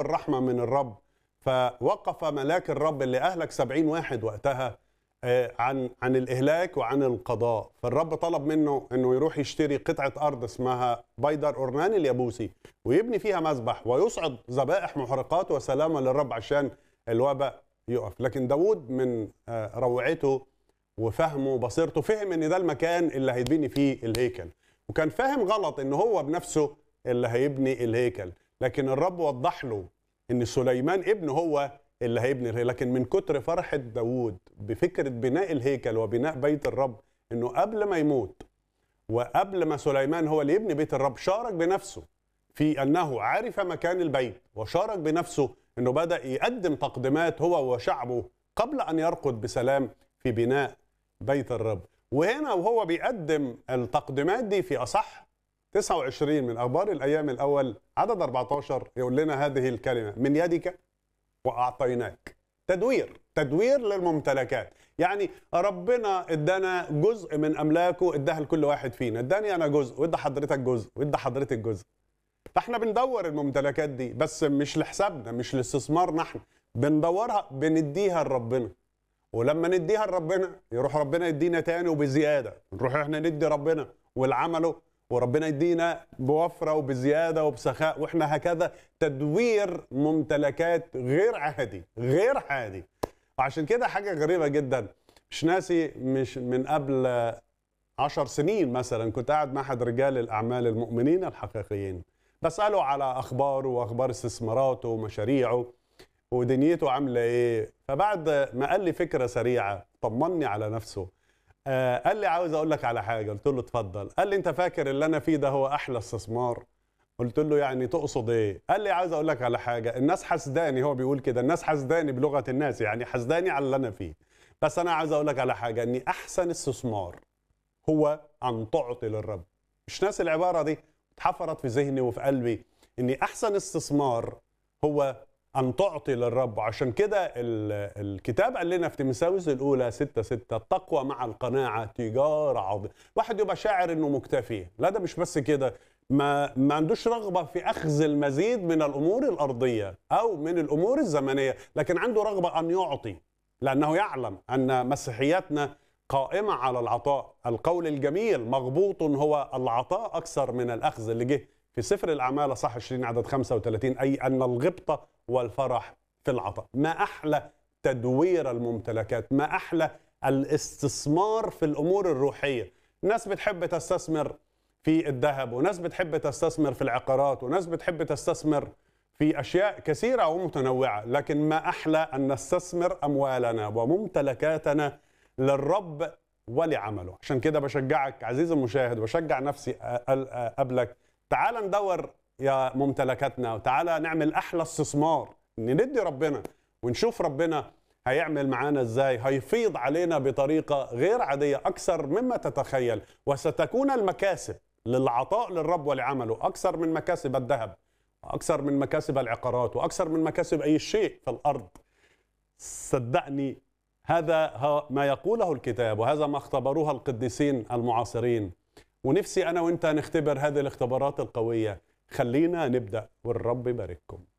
الرحمة من الرب فوقف ملاك الرب اللي أهلك سبعين واحد وقتها آه، عن عن الإهلاك وعن القضاء فالرب طلب منه أنه يروح يشتري قطعة أرض اسمها بيدر أورنان اليابوسي ويبني فيها مذبح ويصعد ذبائح محرقات وسلامة للرب عشان الوباء يقف لكن داود من آه، روعته وفهمه وبصيرته فهم ان ده المكان اللي هيتبني فيه الهيكل وكان فاهم غلط ان هو بنفسه اللي هيبني الهيكل لكن الرب وضح له ان سليمان ابنه هو اللي هيبني الهيكل لكن من كتر فرحة داود بفكرة بناء الهيكل وبناء بيت الرب انه قبل ما يموت وقبل ما سليمان هو اللي يبني بيت الرب شارك بنفسه في انه عرف مكان البيت وشارك بنفسه انه بدا يقدم تقديمات هو وشعبه قبل ان يرقد بسلام في بناء بيت الرب وهنا وهو بيقدم التقديمات دي في اصح 29 من اخبار الايام الاول عدد 14 يقول لنا هذه الكلمه من يدك واعطيناك تدوير تدوير للممتلكات يعني ربنا ادانا جزء من املاكه اداها لكل واحد فينا اداني انا جزء وادى حضرتك جزء وادى حضرتك جزء فاحنا بندور الممتلكات دي بس مش لحسابنا مش لاستثمارنا احنا بندورها بنديها لربنا ولما نديها لربنا يروح ربنا يدينا تاني وبزياده نروح احنا ندي ربنا والعمله وربنا يدينا بوفره وبزياده وبسخاء واحنا هكذا تدوير ممتلكات غير عادي غير عادي وعشان كده حاجه غريبه جدا مش ناسي مش من قبل عشر سنين مثلا كنت قاعد مع احد رجال الاعمال المؤمنين الحقيقيين بساله على اخباره واخبار استثماراته ومشاريعه ودنيته عامله ايه فبعد ما قال لي فكره سريعه طمني على نفسه آه قال لي عاوز اقول لك على حاجه قلت له اتفضل قال لي انت فاكر اللي انا فيه ده هو احلى استثمار قلت له يعني تقصد ايه قال لي عاوز اقول لك على حاجه الناس حسداني هو بيقول كده الناس حسداني بلغه الناس يعني حسداني على اللي انا فيه بس انا عاوز اقول لك على حاجه اني احسن استثمار هو ان تعطي للرب مش ناس العباره دي اتحفرت في ذهني وفي قلبي اني احسن استثمار هو ان تعطي للرب عشان كده ال- الكتاب قال لنا في تيموثاوس الاولى 6 6 التقوى مع القناعه تجاره عظيمه واحد يبقى شاعر انه مكتفي لا ده مش بس كده ما ما عندوش رغبه في اخذ المزيد من الامور الارضيه او من الامور الزمنيه لكن عنده رغبه ان يعطي لانه يعلم ان مسيحيتنا قائمه على العطاء القول الجميل مغبوط هو العطاء اكثر من الاخذ اللي جه في سفر الاعمال صح 20 عدد 35 اي ان الغبطه والفرح في العطاء ما احلى تدوير الممتلكات ما احلى الاستثمار في الامور الروحيه ناس بتحب تستثمر في الذهب وناس بتحب تستثمر في العقارات وناس بتحب تستثمر في اشياء كثيره ومتنوعه لكن ما احلى ان نستثمر اموالنا وممتلكاتنا للرب ولعمله عشان كده بشجعك عزيزي المشاهد وبشجع نفسي قبلك تعال ندور يا ممتلكاتنا وتعال نعمل احلى استثمار ندي ربنا ونشوف ربنا هيعمل معانا ازاي هيفيض علينا بطريقه غير عاديه اكثر مما تتخيل وستكون المكاسب للعطاء للرب ولعمله اكثر من مكاسب الذهب واكثر من مكاسب العقارات واكثر من مكاسب اي شيء في الارض صدقني هذا ما يقوله الكتاب وهذا ما اختبروها القديسين المعاصرين ونفسي انا وانت نختبر هذه الاختبارات القويه خلينا نبدا والرب يبارككم